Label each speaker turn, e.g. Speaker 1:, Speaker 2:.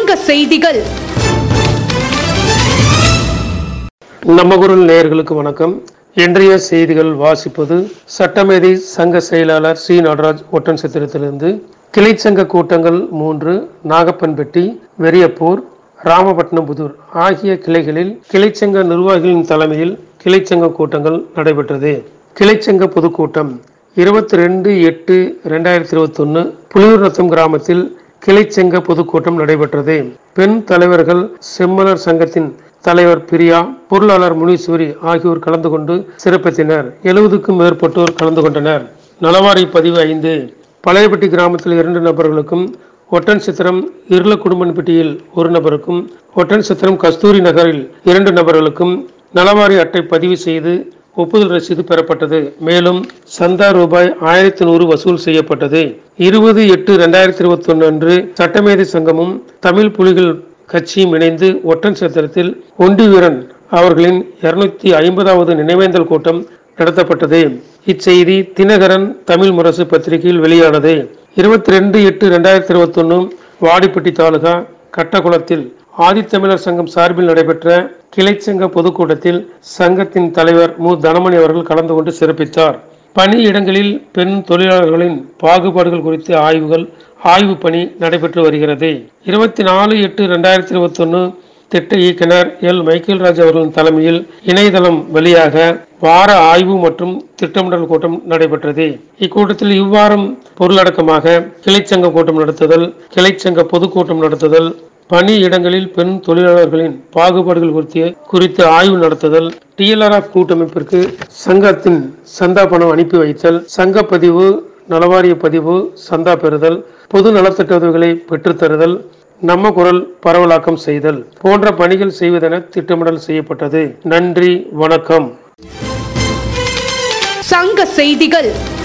Speaker 1: சங்க செய்திகள்
Speaker 2: நம்ம குரல் நேயர்களுக்கு வணக்கம் இன்றைய செய்திகள் வாசிப்பது சட்டமேதை சங்க செயலாளர் சி நடராஜ் ஒட்டன் சித்திரத்திலிருந்து கிளைச்சங்க கூட்டங்கள் மூன்று நாகப்பன்பட்டி வெறியப்பூர் ராமபட்டினபுதூர் ஆகிய கிளைகளில் கிளைச்சங்க நிர்வாகிகளின் தலைமையில் கிளைச்சங்க கூட்டங்கள் நடைபெற்றது கிளைச்சங்க பொதுக்கூட்டம் இருபத்தி ரெண்டு எட்டு ரெண்டாயிரத்தி இருபத்தொன்னு புலியூர் ரத்தம் கிராமத்தில் கிளைச்சங்க பொதுக்கூட்டம் நடைபெற்றது பெண் தலைவர்கள் செம்மலர் சங்கத்தின் தலைவர் பிரியா பொருளாளர் முனீஸ்வரி ஆகியோர் கலந்து கொண்டு சிறப்பித்தனர் எழுபதுக்கும் மேற்பட்டோர் கலந்து கொண்டனர் நலவாரி பதிவு ஐந்து பழையப்பட்டி கிராமத்தில் இரண்டு நபர்களுக்கும் ஒட்டன் சித்திரம் இருள குடும்பன்பட்டியில் ஒரு நபருக்கும் ஒட்டன் சித்திரம் கஸ்தூரி நகரில் இரண்டு நபர்களுக்கும் நலவாரி அட்டை பதிவு செய்து ஒப்புதல் ரசீது பெறப்பட்டது மேலும் சந்தா ரூபாய் ஆயிரத்தி நூறு வசூல் செய்யப்பட்டது இருபது எட்டு ரெண்டாயிரத்தி இருபத்தி ஒன்று அன்று சட்டமேதை சங்கமும் தமிழ் புலிகள் கட்சியும் இணைந்து ஒட்டன் சத்திரத்தில் ஒண்டி வீரன் அவர்களின் இருநூத்தி ஐம்பதாவது நினைவேந்தல் கூட்டம் நடத்தப்பட்டது இச்செய்தி தினகரன் தமிழ் முரசு பத்திரிகையில் வெளியானது இருபத்தி ரெண்டு எட்டு ரெண்டாயிரத்தி இருபத்தி ஒன்று வாடிப்பட்டி தாலுகா கட்டகுளத்தில் ஆதித்தமிழர் சங்கம் சார்பில் நடைபெற்ற கிளைச்சங்க பொதுக்கூட்டத்தில் சங்கத்தின் தலைவர் மு தனமணி அவர்கள் கலந்து கொண்டு சிறப்பித்தார் பணியிடங்களில் பெண் தொழிலாளர்களின் பாகுபாடுகள் குறித்த ஆய்வுகள் ஆய்வு பணி நடைபெற்று வருகிறது இருபத்தி நாலு எட்டு ரெண்டாயிரத்தி இருபத்தி ஒன்று திட்ட இயக்குனர் எல் மைக்கேல் ராஜ் அவர்களின் தலைமையில் இணையதளம் வழியாக வார ஆய்வு மற்றும் திட்டமிடல் கூட்டம் நடைபெற்றது இக்கூட்டத்தில் இவ்வாரம் பொருளடக்கமாக கிளைச்சங்க கூட்டம் நடத்துதல் கிளைச்சங்க பொதுக்கூட்டம் நடத்துதல் பணி இடங்களில் பெண் தொழிலாளர்களின் பாகுபாடுகள் குறித்து குறித்து ஆய்வு நடத்துதல் டிஎல்ஆர்எஃப் கூட்டமைப்பிற்கு சங்கத்தின் சந்தா பணம் அனுப்பி வைத்தல் சங்க பதிவு நலவாரிய பதிவு சந்தா பெறுதல் பொது நலத்திட்ட உதவிகளை பெற்றுத்தருதல் நம்ம குரல் பரவலாக்கம் செய்தல் போன்ற பணிகள் செய்வதென திட்டமிடல் செய்யப்பட்டது நன்றி வணக்கம்
Speaker 1: சங்க செய்திகள்